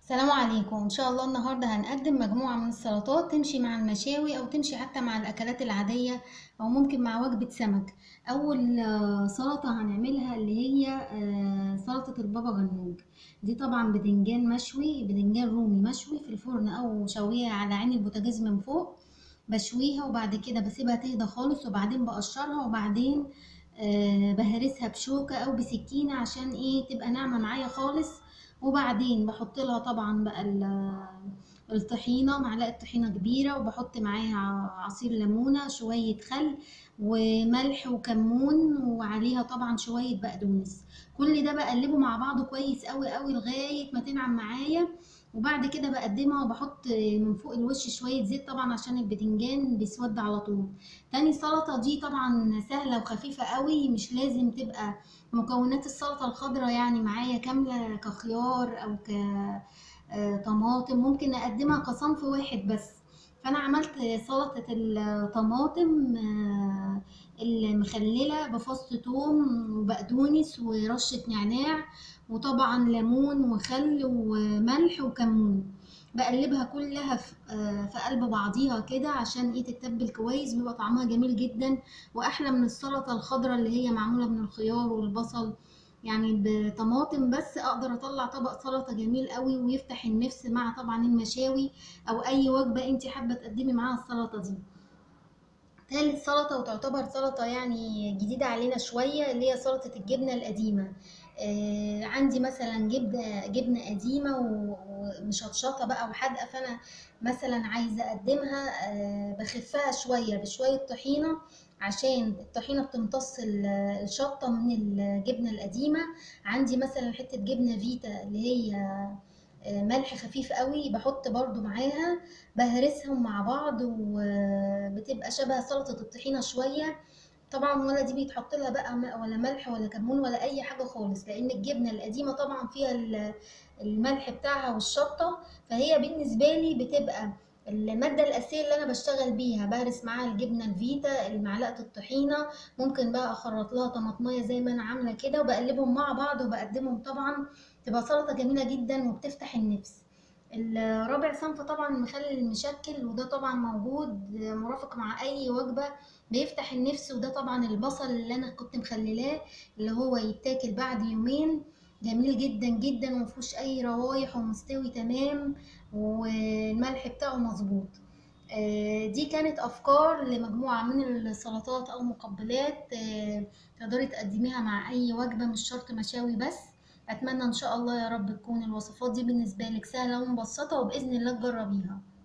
السلام عليكم ان شاء الله النهارده هنقدم مجموعه من السلطات تمشي مع المشاوي او تمشي حتى مع الاكلات العاديه او ممكن مع وجبه سمك اول آه، سلطه هنعملها اللي هي آه، سلطه البابا غنوج دي طبعا بدنجان مشوي بدنجان رومي مشوي في الفرن او شويه على عين البوتاجاز من فوق بشويها وبعد كده بسيبها تهدى خالص وبعدين بقشرها وبعدين آه، بهرسها بشوكه او بسكينه عشان ايه تبقى ناعمه معايا خالص وبعدين بحط لها طبعا بقى ال- الطحينة معلقة طحينة كبيرة وبحط معاها عصير ليمونة شوية خل وملح وكمون وعليها طبعا شوية بقدونس كل ده بقلبه مع بعضه كويس قوي قوي لغاية ما تنعم معايا وبعد كده بقدمها وبحط من فوق الوش شوية زيت طبعا عشان البتنجان بيسود على طول تاني سلطة دي طبعا سهلة وخفيفة قوي مش لازم تبقى مكونات السلطة الخضراء يعني معايا كاملة كخيار أو ك آه، طماطم ممكن أقدمها كصنف واحد بس فأنا عملت سلطة الطماطم آه، المخللة بفص ثوم وبقدونس ورشة نعناع وطبعا ليمون وخل وملح وكمون بقلبها كلها في آه، في قلب بعضيها كده عشان ايه تتبل كويس بيبقى طعمها جميل جدا واحلى من السلطه الخضراء اللي هي معموله من الخيار والبصل يعني بطماطم بس اقدر اطلع طبق سلطه جميل قوي ويفتح النفس مع طبعا المشاوي او اي وجبه انت حابه تقدمي معاها السلطه دي تالت سلطة وتعتبر سلطة يعني جديدة علينا شوية اللي هي سلطة الجبنة القديمة آه عندي مثلا جبنة جبنة قديمة و- ومشطشطة بقى وحادقة فأنا مثلا عايزة أقدمها آه بخفها شوية بشوية طحينة عشان الطحينة بتمتص ال- الشطة من الجبنة القديمة عندي مثلا حتة جبنة فيتا اللي هي آه، ملح خفيف قوي بحط برضو معاها بهرسهم مع بعض وبتبقى شبه سلطة الطحينة شوية طبعا ولا دي بيتحط لها بقى م- ولا ملح ولا كمون ولا اي حاجة خالص لان الجبنة القديمة طبعا فيها ال- الملح بتاعها والشطة فهي بالنسبة لي بتبقى المادة الأساسية اللي أنا بشتغل بيها بهرس معاها الجبنة الفيتا معلقة الطحينة ممكن بقى أخرط لها طماطمية زي ما أنا عاملة كده وبقلبهم مع بعض وبقدمهم طبعا تبقى سلطة جميلة جدا وبتفتح النفس الرابع صنف طبعا المخلل المشكل وده طبعا موجود مرافق مع اي وجبة بيفتح النفس وده طبعا البصل اللي انا كنت مخللاه اللي هو يتاكل بعد يومين جميل جدا جدا ومفيهوش اي روايح ومستوي تمام والملح بتاعه مظبوط آه، دي كانت افكار لمجموعة من السلطات او مقبلات آه، تقدري تقدميها مع اي وجبة مش شرط مشاوي بس اتمنى ان شاء الله يا رب تكون الوصفات دي بالنسبة لك سهلة ومبسطة وباذن الله تجربيها